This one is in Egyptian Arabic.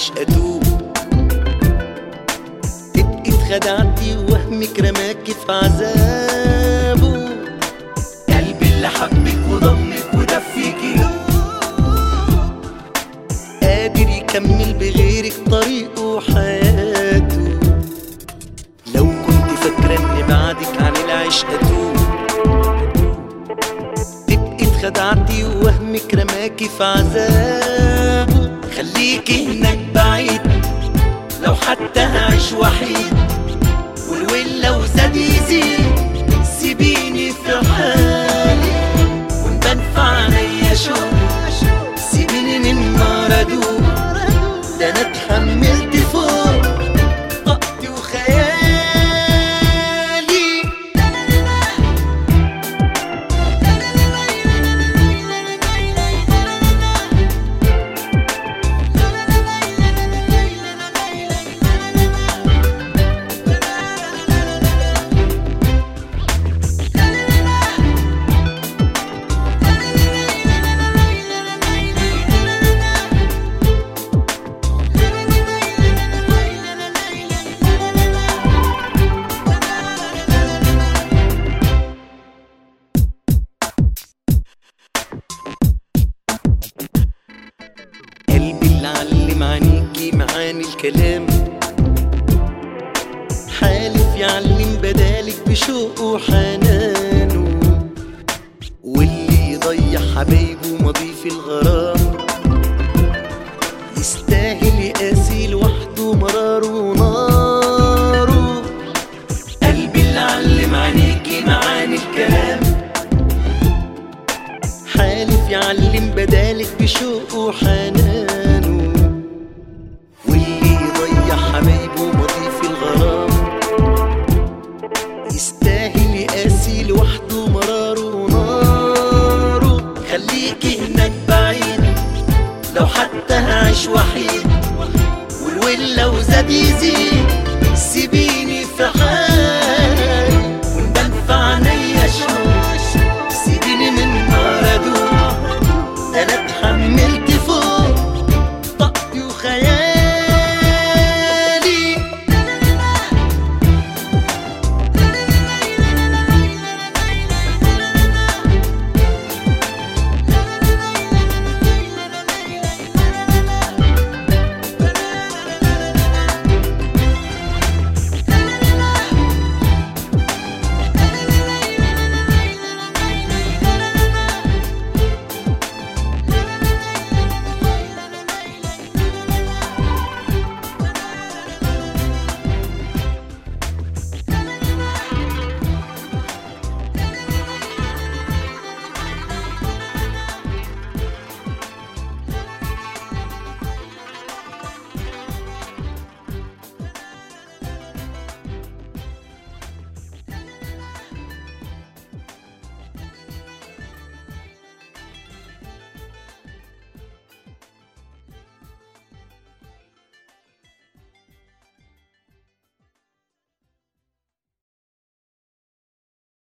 العيش ادوب تبقي اتخدعتي ووهمك رماكي في عذابه قلبي اللي حبك وضمك ودفيكي قادر يكمل بغيرك طريقه وحياته لو كنت فاكرة ان بعدك عن العيش اتوب تبقي اتخدعتي ووهمك رماكي في عذابه خليكي هناك بعيد لو حتى هعيش وحيد والويل لو زاد يزيد سيبيني في حالي ونبان في عينيا شوق سيبيني من نار ادوب ده انا اتحملت فوق طاقتي وخيالي قلبي اللي علم عينيكي معاني الكلام حالف يعلم بدالك بشوقه وحنانه واللي يضيع حبايبه مضيف الغرام يستاهل يقاسي لوحده مراره وناره قلبي اللي علم عينيكي معاني الكلام حالف يعلم بدالك بشوقه وحنانه واللي يضيع حبايبه مضيف الغرام يستاهل يقاسي لوحده مراره وناره خليكي هناك بعيد لو حتى هعيش وحيد والويل لو زاد يزيد